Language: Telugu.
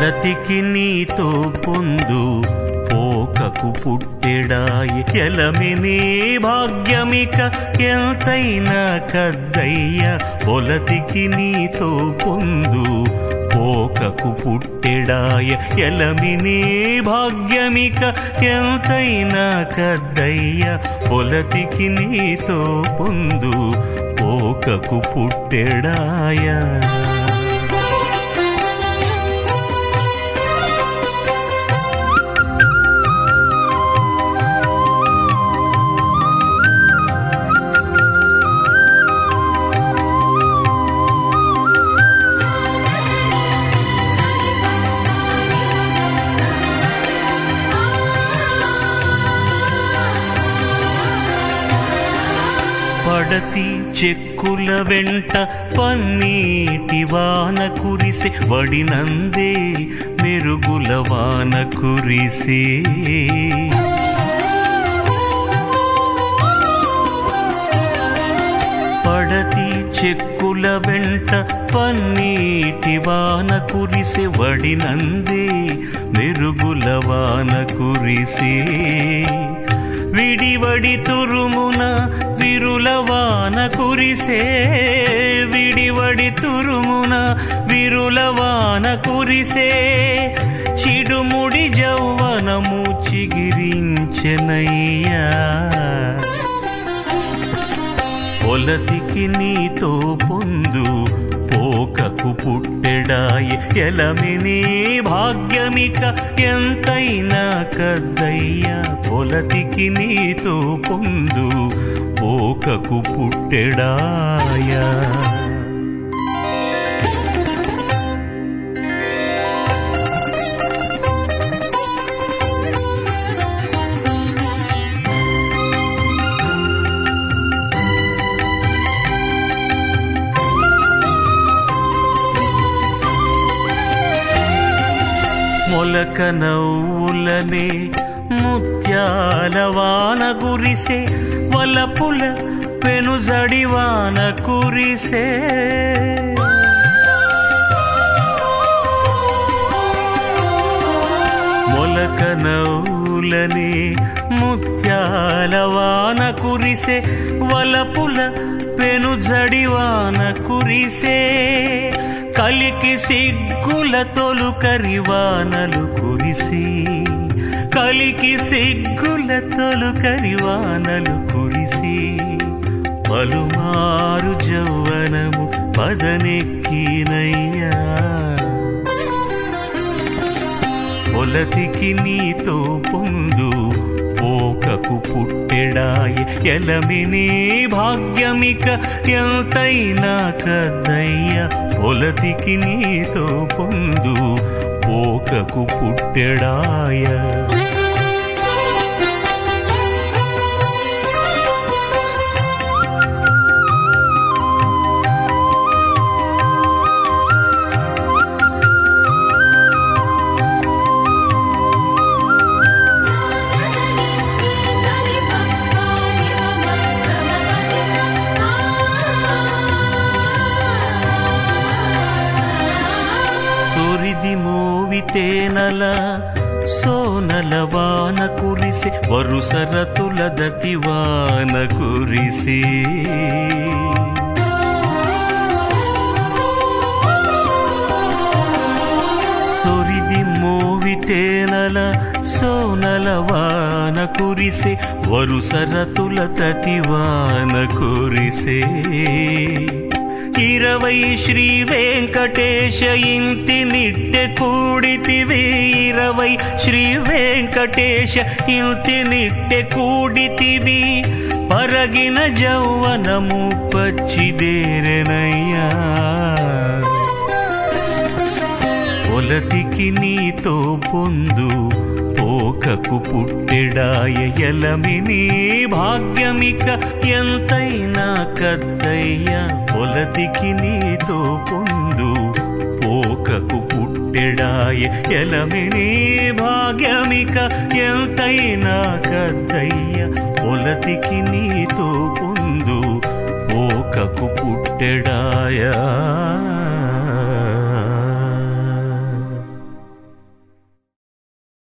పొలతికి నీతో పొందు పోకకు పుట్టెడాయి ఎలమిని భాగ్యమిక ఎంతైనా కద్దయ్య పొలతికి నీతో పొందు పోకకు పుట్టెడాయ ఎలమిని భాగ్యమిక ఎంతైనా కద్దయ్య పొలతికి నీతో పొందు పోకకు పుట్టెడాయ పడతి చెక్కుల వెంట పన్నీటి వాన కురిసే వడినందే మెరుగుల వాన కురిసే పడతి చెక్కుల వెంట పన్నీటి వాన కురిసే వడినందే మెరుగుల వాన కురిసే విడివడి తురుమున విరుల వాన కురిసే విడివడి తురుమున విరుల వాన కురిసే చిడుముడి జౌవనము చిగిరించెనయ్యా పొలతికి నీతో పొందు పోకకు పుట్టెడాయి ఎలమిని భాగ్యమిక ఎంతైనా కద్దయ్య పొలతికి నీతో పొందు పోకకు పుట్టెడాయా మొలక నవ్వులనే ముత్యాల వాన కురిసే వలపుల పెనుజడి వాన కురిసే మొలక నవ్వులనే ముత్యాల వాన కురిసే వలపుల పెనుజడి వాన కురిసే కలికి సిగ్గుల తొలుకరి వానలు కురిసి కలికి సిగ్గుల తొలుకరి వానలు కురిసి పలుమారు జౌవనము పదనెక్కినయ్యా పొలతికి నీతో పొందు పోకకు పుట్టెడాయ ఎలమిని భాగ్యమిక ఎంతైనా కద్దయ్య పొలతికి నీతో పొందు పోకకు పుట్టెడాయ సూరిది మోవితేనల సోనల వాన కురిసి వరుసరతుల దటి వాన కురిసి సొరిది మోవితేనల సోనల వాన కురిసే వరుసరతుల తటి వాన కురిసే ఇరవై శ్రీ వెంకటేశ ఇంటి నిట్టె కూడితివి ఇరవై శ్రీ వెంకటేశ ఇంటి నిట్టె కూడితివి పరగిన జౌవనము పచ్చిదేరనయ్యా పొలతికి నీతో పొందు పోకకు పుట్టెడాయ ఎలమిని భాగ్యమిక ఎంతైనా కద్దయ్య పొలతికి నీతో పొందు పోకకు పుట్టెడాయ ఎలమిని భాగ్యమిక ఎంతైనా కద్దయ్య పొలతికి నీతో పొందు పోకకు పుట్టెడాయా